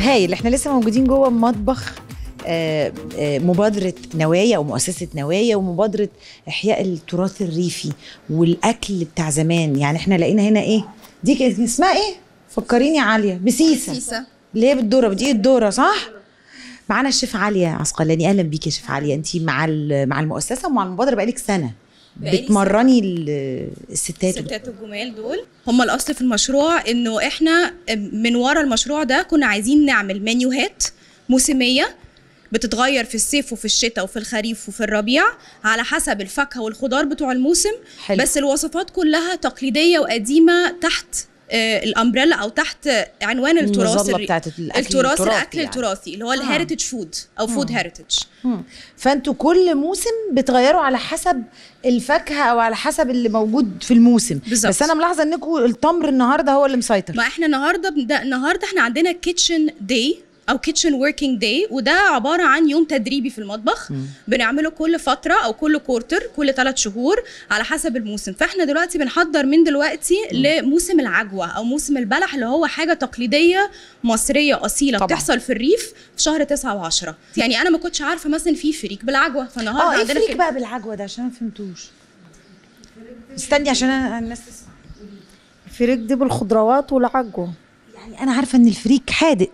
هايل احنا لسه موجودين جوه مطبخ آه، آه، مبادرة نوايا أو مؤسسة نوايا ومبادرة إحياء التراث الريفي والأكل بتاع زمان يعني احنا لقينا هنا إيه دي كانت اسمها إيه فكريني عالية بسيسة سيسا اللي هي بالدورة دي الدورة صح معانا الشيف عليا عسقلاني أهلا بيكي يا شيف عليا أنت مع ال- مع المؤسسة ومع المبادرة بقالك سنة بقالي بتمرني ال- الستات الستات الجمال دول هم الاصل في المشروع انه احنا من ورا المشروع ده كنا عايزين نعمل منيوهات موسميه بتتغير في الصيف وفي الشتاء وفي الخريف وفي الربيع على حسب الفاكهه والخضار بتوع الموسم حلو. بس الوصفات كلها تقليديه وقديمه تحت آه، الامبريلا او تحت عنوان التراث المظلة الري- بتاعت الأكل التراث التراثي الاكل يعني. التراثي اللي هو آه. الهيريتج فود او فود هيريتج مم. فانتوا كل موسم بتغيروا على حسب الفاكهه او على حسب اللي موجود في الموسم بالظبط. بس انا ملاحظه انكم التمر النهارده هو اللي مسيطر ما احنا النهارده بنبدا النهارده احنا عندنا كيتشن داي او كيتشن وركينج داي وده عباره عن يوم تدريبي في المطبخ بنعمله كل فتره او كل كورتر كل ثلاث شهور على حسب الموسم فاحنا دلوقتي بنحضر من دلوقتي لموسم العجوه او موسم البلح اللي هو حاجه تقليديه مصريه اصيله طبعاً. بتحصل في الريف في شهر 9 و10 يعني انا ما كنتش عارفه مثلا في فريك بالعجوه فالنهارده اه ايه عندنا فريك فريك بقى بالعجوه ده عشان ما فهمتوش استني عشان أنا الناس تسمع الفريك دي بالخضروات والعجوه يعني انا عارفه ان الفريك حادق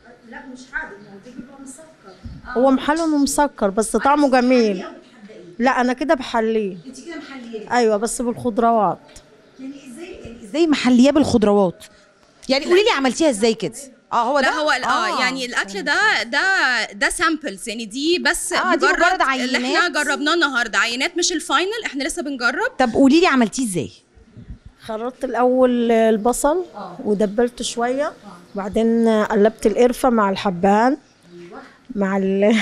هو محلون ومسكر بس طعمه جميل لا انا كده بحليه انت كده محليه ايوه بس بالخضروات يعني ازاي يعني ازاي محليه بالخضروات يعني قولي لي عملتيها ازاي كده اه هو ده لا هو اه يعني الاكل ده ده ده سامبلز يعني دي بس آه، دي مجرد اللي احنا عينات. جربناه النهارده عينات مش الفاينل احنا لسه بنجرب طب قولي لي عملتيه ازاي خرطت الاول البصل ودبلته شويه وبعدين قلبت القرفه مع الحبهان مع ال...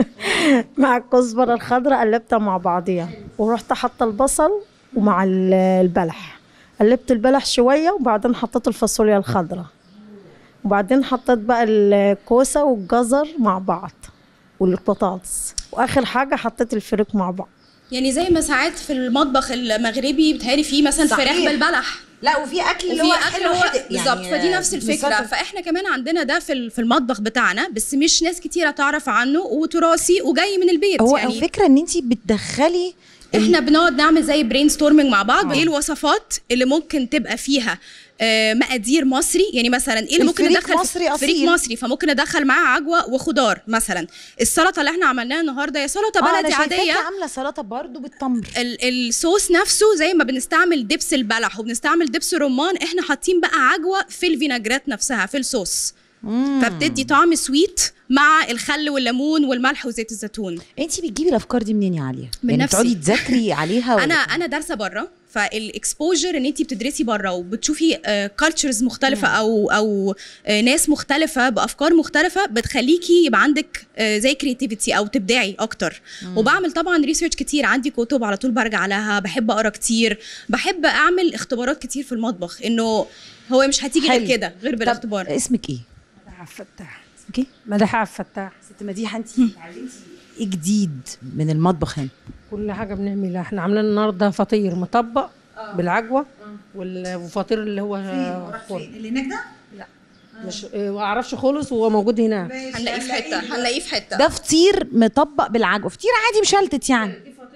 مع الكزبره الخضراء قلبتها مع بعضيها ورحت حاطه البصل ومع ال- البلح قلبت البلح شويه وبعدين حطيت الفاصوليا الخضراء وبعدين حطيت بقى الكوسه والجزر مع بعض والبطاطس واخر حاجه حطيت الفريك مع بعض يعني زي ما ساعات في المطبخ المغربي بتهيألي فيه مثلا صحيح. فراخ بالبلح لا وفي اكل اللي هو وفي اكل حلو هو حادق بالظبط فدي نفس الفكره مسيطر. فاحنا كمان عندنا ده في ال- في المطبخ بتاعنا بس مش ناس كتيره تعرف عنه وتراثي وجاي من البيت هو يعني الفكره ان انت بتدخلي احنا بنقعد نعمل زي برين ستورمنج مع بعض ايه الوصفات اللي ممكن تبقى فيها آه، مقادير مصري يعني مثلا ايه اللي ممكن الفريك ندخل في- مصري أصيل. فريك مصري فممكن ندخل معاه عجوه وخضار مثلا السلطه اللي احنا عملناها النهارده هي سلطه آه، أنا بلدي شايفاكي عاديه عامله سلطه برضو بالتمر ال- الصوص نفسه زي ما بنستعمل دبس البلح وبنستعمل دبس الرمان احنا حاطين بقى عجوه في الفيناجرات نفسها في الصوص فبتدي طعم سويت مع الخل والليمون والملح وزيت الزيتون انت بتجيبي الافكار دي منين يا عليا من يعني نفسي. بتقعدي تذاكري عليها ولا- انا انا دارسه بره فالاكسبوجر ان انت بتدرسي بره وبتشوفي كالتشرز مختلفه او او آه، ناس مختلفه بافكار مختلفه بتخليكي يبقى عندك آه، زي كرياتيفيتي او تبدعي اكتر وبعمل طبعا ريسيرش كتير عندي كتب على طول برجع لها بحب اقرا كتير بحب اعمل اختبارات كتير في المطبخ انه هو مش هتيجي حلو. غير كده غير طب بالاختبار اسمك ايه عبد الفتاح اسمك ايه مدح عبد الفتاح ست مديحه انت اتعلمتي ايه جديد من المطبخ هنا كل حاجه بنعملها احنا عاملين النهارده فطير مطبق بالعجوه وال- وفطير اللي هو فرن اللي هناك ده مش اه، ما اعرفش خالص وهو موجود هناك هنلاقيه في حته هنلاقيه في حته ده فطير مطبق بالعجوه فطير عادي مشلتت يعني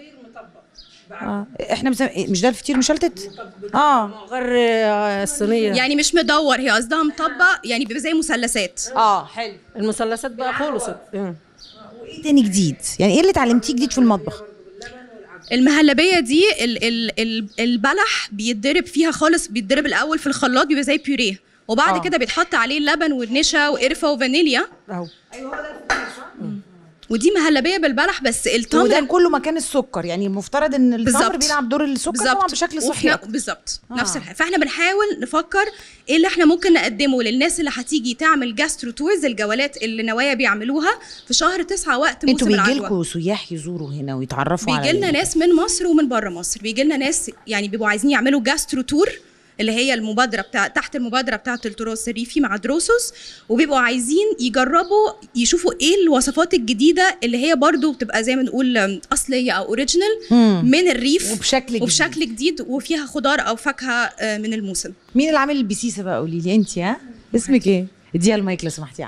آه. احنا مسم... مش ده الفطير مشلتت اه غير اه، الصينيه يعني مش مدور هي قصدها مطبق يعني بيبقى زي مثلثات اه حلو المثلثات بقى خلصت اه. وايه تاني جديد يعني ايه اللي اتعلمتيه جديد في المطبخ المهلبيه دي ال ال ال البلح بيتضرب فيها خالص بيتضرب الاول في الخلاط بيبقى زي بيوريه وبعد آه. كده بيتحط عليه اللبن والنشا وقرفه وفانيليا اهو ودي مهلبيه بالبلح بس التمر وده كله مكان السكر يعني المفترض ان التمر بالظبط. بيلعب دور السكر طبعا بشكل صحي وإحنا- أكتر. بالظبط آه. نفس الحاجه فاحنا بنحاول نفكر ايه اللي احنا ممكن نقدمه للناس اللي هتيجي تعمل جاسترو تورز الجولات اللي نوايا بيعملوها في شهر تسعة وقت انتوا موسم بيجي العجوه لكم سياح يزوروا هنا ويتعرفوا على بيجي لنا ال- ناس من مصر ومن بره مصر بيجي لنا ناس يعني بيبقوا عايزين يعملوا جاسترو تور اللي هي المبادره بتاع تحت المبادره بتاعه التراث الريفي مع دروسوس وبيبقوا عايزين يجربوا يشوفوا ايه الوصفات الجديده اللي هي برضو بتبقى زي ما نقول أم، اصليه او اوريجينال مم. من الريف وبشكل جديد وبشكل جديد وفيها خضار او فاكهه آه، من الموسم مين اللي عامل البسيسه بقى قولي لي انت ها اسمك ايه اديها المايك لو سمحتي علي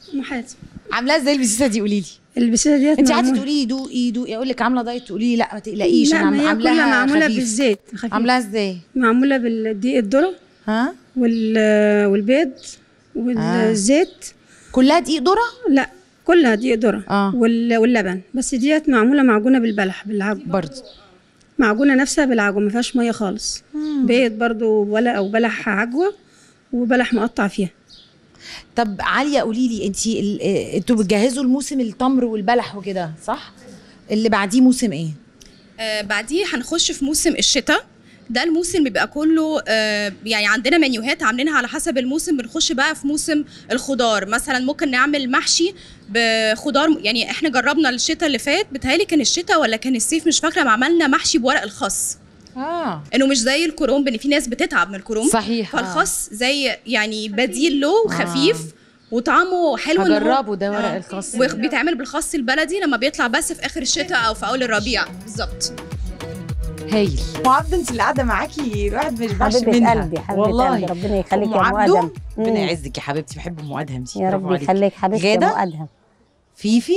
ام حاتم عاملاها ازاي البسيسه دي قولي لي البسيله ديت انت قعدتي معمولة- تقولي لي دوقي دوقي اقول لك عامله دايت تقولي لي لا ما تقلقيش لا انا ما هي عاملاها كلها معموله خفيف. بالزيت خفيف. عاملاها ازاي معموله بالدقيق الذره ها وال- والبيض والزيت كلها دقيق ذره لا كلها دقيق ذره آه. وال- واللبن بس ديت معموله معجونه بالبلح بالعجوه برضه معجونه نفسها بالعجوه ما فيهاش ميه خالص بيض برضو ولا او بلح عجوه وبلح مقطع فيها طب عاليه قولي لي انت انتوا بتجهزوا الموسم التمر والبلح وكده صح اللي بعديه موسم ايه آه بعديه هنخش في موسم الشتاء ده الموسم بيبقى كله آه يعني عندنا منيوهات عاملينها على حسب الموسم بنخش بقى في موسم الخضار مثلا ممكن نعمل محشي بخضار يعني احنا جربنا الشتاء اللي فات بتهيألي كان الشتاء ولا كان الصيف مش فاكره ما عملنا محشي بورق الخس اه انه مش زي الكرنب ان في ناس بتتعب من الكرنب صحيح، آه. فالخس زي يعني بديل له وخفيف وطعمه حلو إن هو- هجربه ده ورق الخس وبيتعمل بالخس البلدي لما بيطلع بس في اخر الشتاء او في اول الربيع بالظبط هايل وعبده انت اللي قاعده معاكي الواحد ما يشبعش حبيبة منها قلبي حبيبة والله قلبي ربنا يخليك أم يا ام عبده، ادم ربنا مم. يعزك يا حبيبتي بحب ام ادهم دي يا برافو رب عليكي. يخليك حبيبتي يا غادة؟ ام ادهم فيفي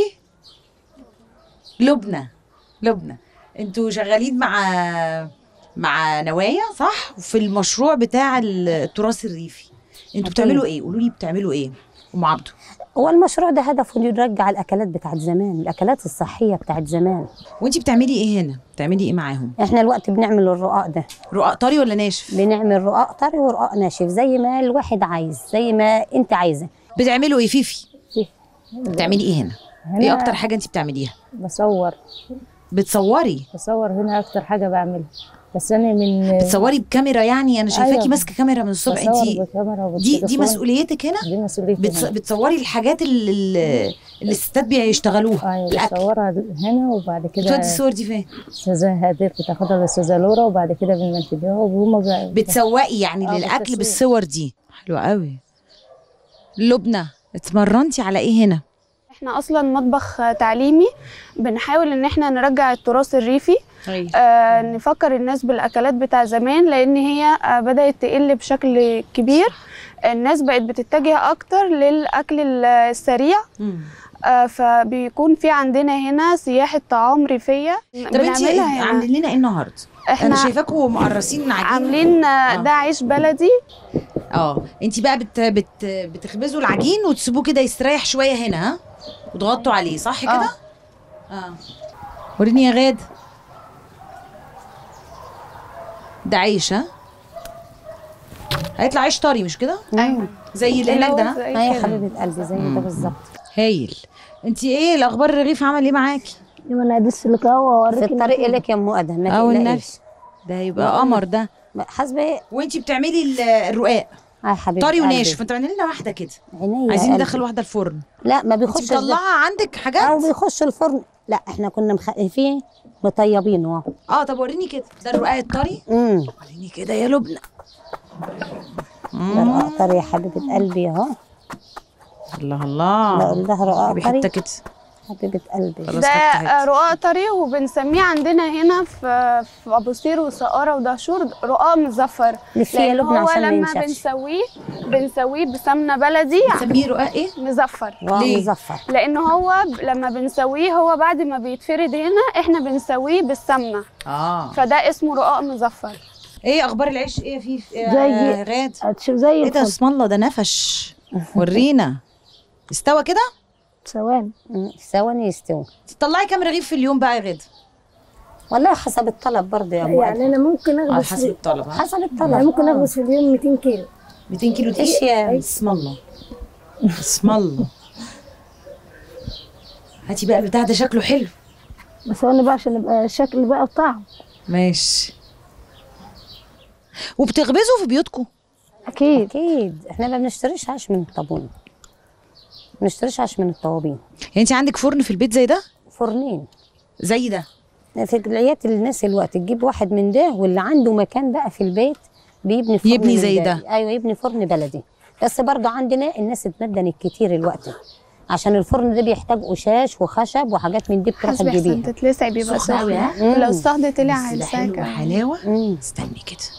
لبنى لبنى انتوا شغالين مع مع نوايا صح في المشروع بتاع التراث الريفي انتوا أكيد. بتعملوا ايه قولوا لي بتعملوا ايه ام عبده هو المشروع ده هدفه انه يرجع الاكلات بتاعت زمان الاكلات الصحيه بتاعت زمان وانتي بتعملي ايه هنا بتعملي ايه معاهم احنا الوقت بنعمل الرقاق ده رقاق طري ولا ناشف بنعمل رقاق طري ورقاق ناشف زي ما الواحد عايز زي ما انت عايزه بتعملوا ايه فيفي بتعملي ايه هنا ايه اكتر حاجه انت بتعمليها بصور بتصوري بصور هنا اكتر حاجه بعملها بس انا من بتصوري بكاميرا يعني انا شايفاكي أيوة. ماسكه كاميرا من الصبح بصور انت بكاميرا دي دي وبالتليفون. مسؤوليتك هنا دي مسؤوليتي بتص... هنا. بتصوري الحاجات اللي اللي اللي الستات بيشتغلوها ايوه الاكل بصورها هنا وبعد كده بتودي الصور دي فين استاذه هدير بتاخدها الاستاذه لورا وبعد كده بنمنتجها وهم بقى بتسوقي يعني آه، للاكل بالتصوير. بالصور دي حلوه قوي لبنى اتمرنتي على ايه هنا احنا اصلا مطبخ تعليمي بنحاول ان احنا نرجع التراث الريفي آه نفكر الناس بالاكلات بتاع زمان لان هي آه بدات تقل بشكل كبير الناس بقت بتتجه اكتر للاكل ال- السريع مم. آه فبيكون في عندنا هنا سياحه طعام ريفيه طب انت بنعملها هنا. عاملين لنا ايه النهارده انا احنا شايفاكم مقرصين عجين عاملين آه، آه. ده عيش بلدي اه انت بقى بت... بت... بتخبزوا العجين وتسيبوه كده يستريح شويه هنا ها وتغطوا عليه صح كده آه. اه وريني يا غاد ده عيش ها هيطلع عيش طري مش كده ايوه زي اللي هناك ده ها؟ زي اه يا كده. حبيبه قلبي زي ده بالظبط هايل انت ايه الاخبار الرغيف عمل ايه معاكي لما انا ادس القهوه في واوريك الطريق لك يا ام ادهم ما اه والنبي تقلقيش ده هيبقى قمر ده حاسبه ايه وانت بتعملي ال- الرقاق اه يا حبيبه طري قلبي. وناشف انت اعملي لنا واحده كده عينيا عايزين قلبي. ندخل واحده الفرن لا ما انت بيخشش مطلعه عندك او حاجات بيخش الفرن لا احنا كنا مخففين مطيبينه اهو اه طب وريني كده ده الرقاق الطري امم وريني كده يا لبنى ده رقاق طري يا حبيبه قلبي اهو الله الله بقول لها رقاق جيبي طري حته كده حبيبه قلبي خلاص ده خدت آه، حته رقاق طري وبنسميه عندنا هنا في في ابو سير وسقاره ودهشور رقاق مزفر لفيه يا لان لبنى هو عشان ما لما ينشفش بنسويه بنسويه بسمنه بلدي نسميه رقاق ايه مزفر رقاق ليه؟ مزفر لان هو ب- لما بنسويه هو بعد ما بيتفرد هنا احنا بنسويه بالسمنه اه فده اسمه رقاق مزفر ايه اخبار العيش ايه في يا زي- غاد هتشوف زي ايه ده الفل اسم الله ده نفش ورينا استوى كده ثواني مم، ثواني يستوي تطلعي كام رغيف في اليوم بقى يا غاد والله حسب الطلب برضه يا ام يعني أدهم. انا ممكن على اخبز حسب في... الطلب ها حسب يعني الطلب ممكن آه. اخبز في اليوم 200 كيلو 200 كيلو ايش دقيق يا اسم الله اسم الله هاتي بقى البتاع ده شكله حلو بس ثواني بقى عشان يبقى الشكل بقى وطعم ماشي وبتخبزوا في بيوتكم اكيد اكيد احنا ما بنشتريش عيش من الطابون ما بنشتريش عيش من الطوابين يعني انت عندك فرن في البيت زي ده فرنين زي ده في العيات الناس الوقت تجيب واحد من ده واللي عنده مكان بقى في البيت بيبني فرن يبني من زي ده. ايوه يبني فرن بلدي بس برضه عندنا الناس اتمدنت كتير الوقت عشان الفرن ده بيحتاج قشاش وخشب وحاجات من دي بتروح حسب احسن تجيبيها تتلسع بيبقى سخن أوي، سخن ها؟ لو الصهد طلع بس ده حلو هيلسعك حلاوه مم. استني كده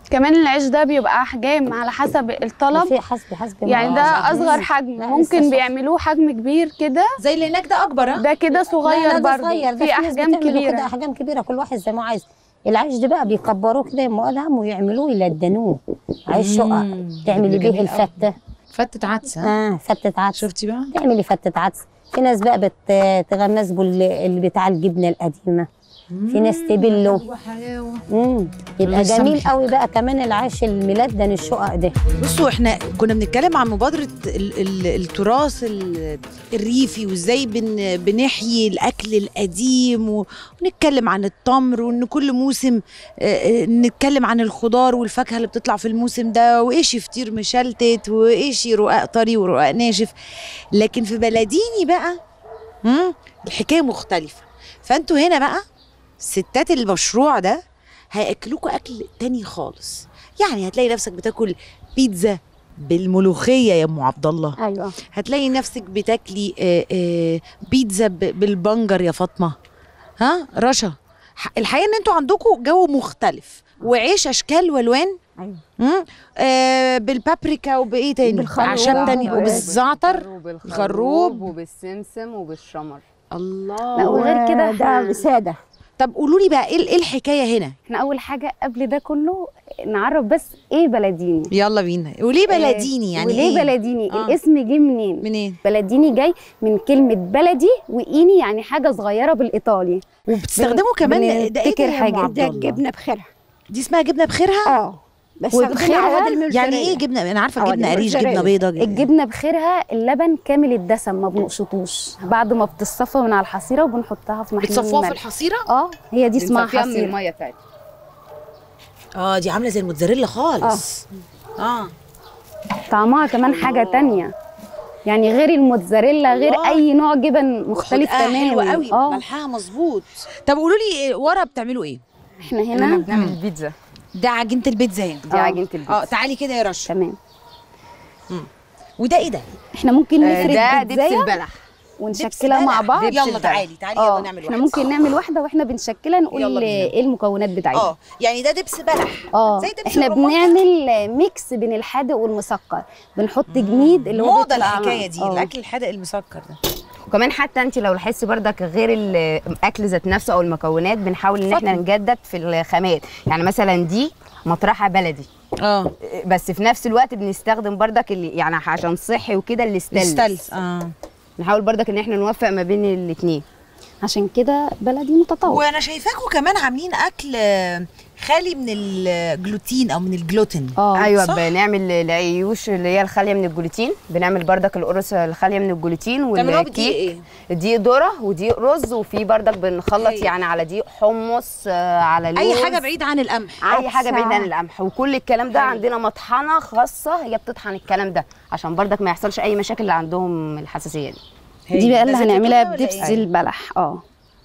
كمان العيش ده بيبقى احجام على حسب الطلب في حسب حسب ما- يعني ده اصغر حجم لا، لسه ممكن صغير. بيعملوه حجم كبير كده زي اللي هناك ده اكبر ها؟ ده كده لا، لا، صغير ده برضه صغير ده في ناس احجام بتعمله كده كبيره احجام كبيره كل واحد زي ما هو عايز العيش ده بقى بيكبروه كده يما ادهم ويعملوه يلدنوه عيش شقق مم. تعملي بيبقى بيه جميل أوي. الفته فتة عدس ها؟ اه فتة عدس شفتي بقى؟ تعملي فتة عدس في ناس بقى بت- تغمس بال- اللي بتاع الجبنه القديمه في ناس تبله حلاوه امم يبقى الله جميل يسامحك. قوي بقى كمان العيش الملدن الشقق ده بصوا احنا كنا بنتكلم عن مبادره ال ال التراث ال- الريفي وازاي بن بنحيي الاكل القديم و- ونتكلم عن التمر وان كل موسم آه، آه، نتكلم عن الخضار والفاكهه اللي بتطلع في الموسم ده وايش فطير مشلتت وايش رقاق طري ورقاق ناشف لكن في بلديني بقى مم، الحكايه مختلفه فانتوا هنا بقى ستات المشروع ده هياكلوكوا اكل تاني خالص يعني هتلاقي نفسك بتاكل بيتزا بالملوخيه يا ام عبد الله ايوه هتلاقي نفسك بتاكلي آه، آه، بيتزا ب- بالبنجر يا فاطمه ها رشا ح- الحقيقه ان انتوا عندكم جو مختلف وعيش اشكال والوان ايوه مم. آه بالبابريكا وبايه تاني بالخروب اعشاب تاني وبال- وبالزعتر وبالخروب الخروب. وبالسمسم وبالشمر الله لا وغير كده ده احنا ساده طب قولوا لي بقى ايه ايه الحكايه هنا احنا اول حاجه قبل ده كله نعرف بس ايه بلديني يلا بينا وليه بلديني يعني وليه إيه؟ بلديني آه. الاسم جه منين منين بلديني جاي من كلمه بلدي وايني يعني حاجه صغيره بالايطالي وبتستخدموا كمان ده ايه ده بنفتكر يا أم حاجة. عبد ده الله؟ الجبنه بخيرها دي اسمها جبنه بخيرها اه بس وبخيرها يعني ايه جبنه انا عارفه آه، جبنه دي قريش جبنه موتزاريلا. بيضه الجبنه بخيرها اللبن كامل الدسم ما بنقشطوش بعد ما بتصفى من على الحصيره وبنحطها في محلول بتصفوها في الملح. الحصيره اه هي دي اسمها بنصفيها من حصيره الميه بتاعتها اه دي عامله زي الموتزاريلا خالص اه طعمها كمان حاجه تانية يعني غير الموتزاريلا غير الله. اي نوع جبن مختلف آه تماما حلوه قوي اه ملحها مظبوط طب قولوا لي إيه، ورا بتعملوا ايه احنا هنا هنا بنعمل البيتزا ده عجينه البيتزا هنا دي عجينه البيتزا اه تعالي كده يا رشا تمام وده ايه ده احنا ممكن آه، نفرد ده دبس بيتزاية البلح ونشكلها مع بعض دبس يلا البلح. تعالي تعالي اه يلا نعمل احنا واحد ممكن نعمل واحده واحنا بنشكلها نقول يلا بينا. ايه المكونات بتاعتها اه يعني ده دبس بلح اه زي دبس احنا الرمان بنعمل ميكس بين الحادق والمسكر بنحط جميد اللي هو موضه بيطلع- الحكايه دي آه. الاكل الحادق المسكر ده وكمان حتى انت لو لاحظتي بردك غير الاكل ذات نفسه او المكونات بنحاول ان احنا نجدد في الخامات يعني مثلا دي مطرحه بلدي اه بس في نفس الوقت بنستخدم بردك اللي يعني عشان صحي وكده الاستانلس ستالس اه نحاول بردك ان احنا نوفق ما بين الاثنين عشان كده بلدي متطور وانا شايفاكم كمان عاملين اكل آه، خالي من الجلوتين او من الجلوتين اه ايوه صح؟ بنعمل العيوش اللي هي الخاليه من الجلوتين بنعمل بردك القرص الخاليه من الجلوتين بتعملوها بدقيق والكيك ايه دقيق ذره ودقيق رز وفي بردك بنخلط هاي. يعني على دقيق حمص آه، على لوز اي حاجه بعيده عن القمح اي حاجه بعيد عن القمح وكل الكلام ده عندنا مطحنه خاصه هي بتطحن الكلام ده عشان بردك ما يحصلش اي مشاكل اللي عندهم الحساسيه دي دي بقى اللي ده زيت هنعملها التومة ولا بدبس إيه؟ البلح اه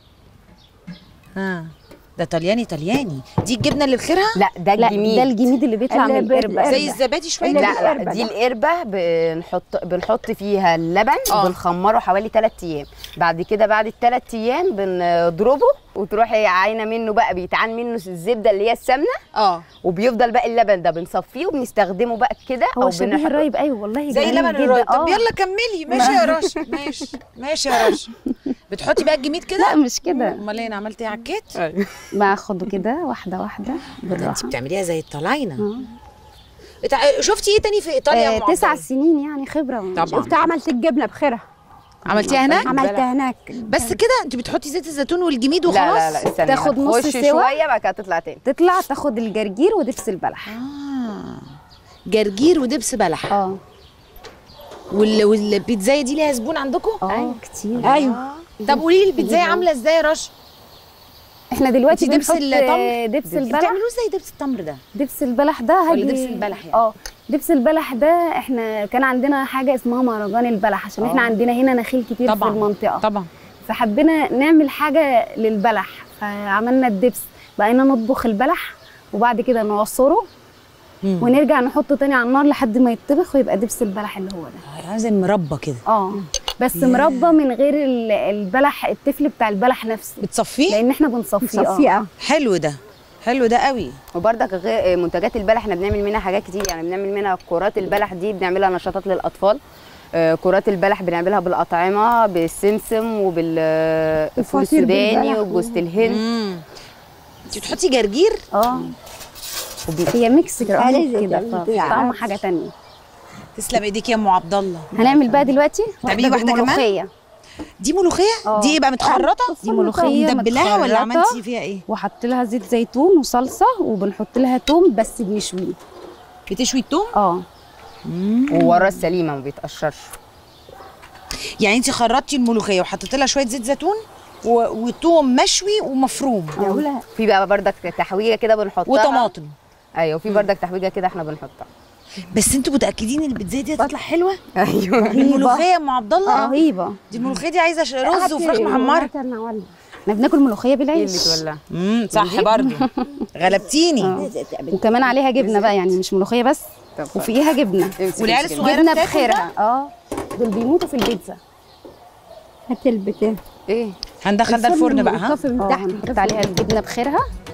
اه ده طلياني طلياني دي الجبنه اللي بخيرها لا ده لا الجميل ده الجميد اللي بيطلع من اللي القربة زي الزبادي شويه لا كده؟ لا دي القربة بنحط بنحط فيها اللبن آه. بنخمره حوالي 3 ايام بعد كده بعد الثلاث ايام بنضربه وتروحي عاينه منه بقى بيتعان منه الزبده اللي هي السمنه اه وبيفضل بقى اللبن ده بنصفيه وبنستخدمه بقى كده هو شبيه بنحط- الرايب ايوه والله زي جميل لبن جدا. الرايب طب آه. يلا كملي ماشي يا رشا ماشي ماشي يا رشا بتحطي بقى الجميد كده لا مش كده امال ايه انا عملت ايه عكيت باخده كده واحده واحده بالراحه انت بتعمليها زي الطلاينه آه. بتع- شفتي ايه تاني في ايطاليا يا آه، أم عبد تسع الله؟ سنين يعني خبره طبعا شفت عملت الجبنه بخيرها عملتيها هناك عملتها هناك بس كده انت بتحطي زيت الزيتون والجميد لا وخلاص لا لا استني تاخد نص هتخش سوا. شويه بعد كده تطلع تاني تطلع تاخد الجرجير ودبس البلح آه. جرجير ودبس بلح اه وال... والبيتزايه دي ليها زبون عندكم اه كتير ايوه طب قولي لي البيتزايه عامله ازاي يا رشا احنا دلوقتي انتي دبس بنحط التمر؟ دبس البلح بتعملوه ازاي دبس التمر ده دبس البلح ده ولا هاجي دبس البلح يعني؟ اه دبس البلح ده احنا كان عندنا حاجه اسمها مهرجان البلح عشان احنا آه. عندنا هنا نخيل كتير طبعاً. في المنطقه طبعا فحبينا نعمل حاجه للبلح فعملنا الدبس بقينا نطبخ البلح وبعد كده نعصره ونرجع نحطه تاني على النار لحد ما يتطبخ ويبقى دبس البلح اللي هو ده يعني زي مربى كده اه بس مربى من غير ال- البلح التفل بتاع البلح نفسه بتصفيه لان احنا بنصفيه اه صفيه حلو ده حلو ده قوي وبرضك غير منتجات البلح احنا بنعمل منها حاجات كتير يعني بنعمل منها كرات البلح دي بنعملها نشاطات للاطفال آه، كرات البلح بنعملها بالاطعمه بالسمسم وبالفول الفطير السوداني بالبلح. وجوز الهند انت بتحطي جرجير اه هي ميكس كده عايزة كده تعملي طعم حاجه تانية تسلم ايديك يا ام عبد الله هنعمل بقى دلوقتي تعملي واحدة كمان؟ ملوخيه دي ملوخيه آه. دي ايه بقى متخرطه دي ملوخيه مدبلاها ولا متخرطة عملتي فيها ايه وحط لها زيت زيتون وصلصه وبنحط لها توم بس بنشويه بتشوي التوم اه وورا السليمه ما بيتقشرش يعني انت خرطتي الملوخيه وحطيتي لها شويه زيت زيتون و... وتوم مشوي ومفروم في بقى بردك تحويجه كده بنحطها وطماطم ايوه وفي بردك تحويجه كده احنا بنحطها بس انتوا متاكدين ان البيتزا دي هتطلع حلوه ايوه الملوخيه يا ام عبد الله رهيبه دي الملوخيه دي عايزه ش- رز وفراخ محمره احنا بناكل ملوخيه ايه اللي بالعيش تولع امم صح برضو غلبتيني وكمان عليها جبنه بقى يعني مش ملوخيه بس طب وفيها جبنه امسك والعيال كده. الصغيره جبنه بتاكل بخيرها اه دول بيموتوا في البيتزا هات البتاع ايه هندخل ده الفرن بقى ها اه هنحط عليها الجبنه بخيرها